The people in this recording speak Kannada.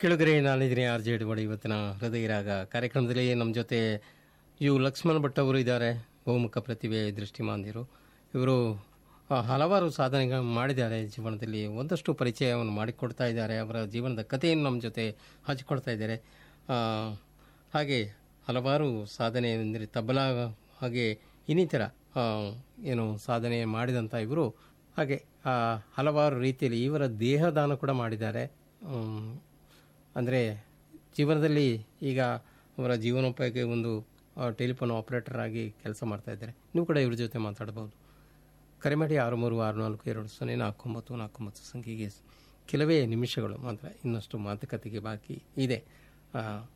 ಕೆಳಗರೆ ನಾನಿದ್ದೀನಿ ಆರ್ ಜೆ ಡಿ ಇವತ್ತಿನ ಹೃದಯ ರಾಗ ಕಾರ್ಯಕ್ರಮದಲ್ಲಿ ನಮ್ಮ ಜೊತೆ ಯು ಲಕ್ಷ್ಮಣ್ ಭಟ್ ಅವರು ಇದ್ದಾರೆ ಬಹುಮುಖ ಪ್ರತಿಭೆ ದೃಷ್ಟಿಮಾಂದ್ಯರು ಇವರು ಆ, ಹಲವಾರು ಸಾಧನೆಗಳನ್ನು ಮಾಡಿದ್ದಾರೆ ಜೀವನದಲ್ಲಿ ಒಂದಷ್ಟು ಪರಿಚಯವನ್ನು ಮಾಡಿಕೊಡ್ತಾ ಇದ್ದಾರೆ ಅವರ ಜೀವನದ ಕಥೆಯನ್ನು ನಮ್ಮ ಜೊತೆ ಹಂಚಿಕೊಡ್ತಾ ಇದ್ದಾರೆ ಆ, ಹಾಗೆ ಹಲವಾರು ಸಾಧನೆ ಅಂದರೆ ತಬಲಾ ಹಾಗೆ ಇನ್ನಿತರ ಆ, ಏನು ಸಾಧನೆ ಮಾಡಿದಂಥ ಇವರು ಹಾಗೆ ಆ, ಹಲವಾರು ರೀತಿಯಲ್ಲಿ ಇವರ ದೇಹದಾನ ಕೂಡ ಮಾಡಿದ್ದಾರೆ ಉಮ್, ಅಂದರೆ ಜೀವನದಲ್ಲಿ ಈಗ ಅವರ ಜೀವನೋಪಾಯಕ್ಕೆ ಒಂದು ಆ, ಟೆಲಿಫೋನ್ ಆಪರೇಟರ್ ಆಗಿ ಕೆಲಸ ಮಾಡ್ತಾ ಇದ್ದಾರೆ ನೀವು ಕೂಡ ಇವ್ರ ಜೊತೆ ಮಾತಾಡಬಹುದು ಕರೆ ಮಾಡಿ ಆರು ಮೂರು ಆರು ನಾಲ್ಕು ಎರಡು ಸೊನ್ನೆ ನಾಲ್ಕು ಒಂಬತ್ತು ನಾಲ್ಕು ಒಂಬತ್ತು ಸಂಖ್ಯೆಗೆ ಕೆಲವೇ ನಿಮಿಷಗಳು ಮಾತ್ರ ಇನ್ನಷ್ಟು ಮಾತುಕತೆಗೆ ಬಾಕಿ ಇದೆ ಆ,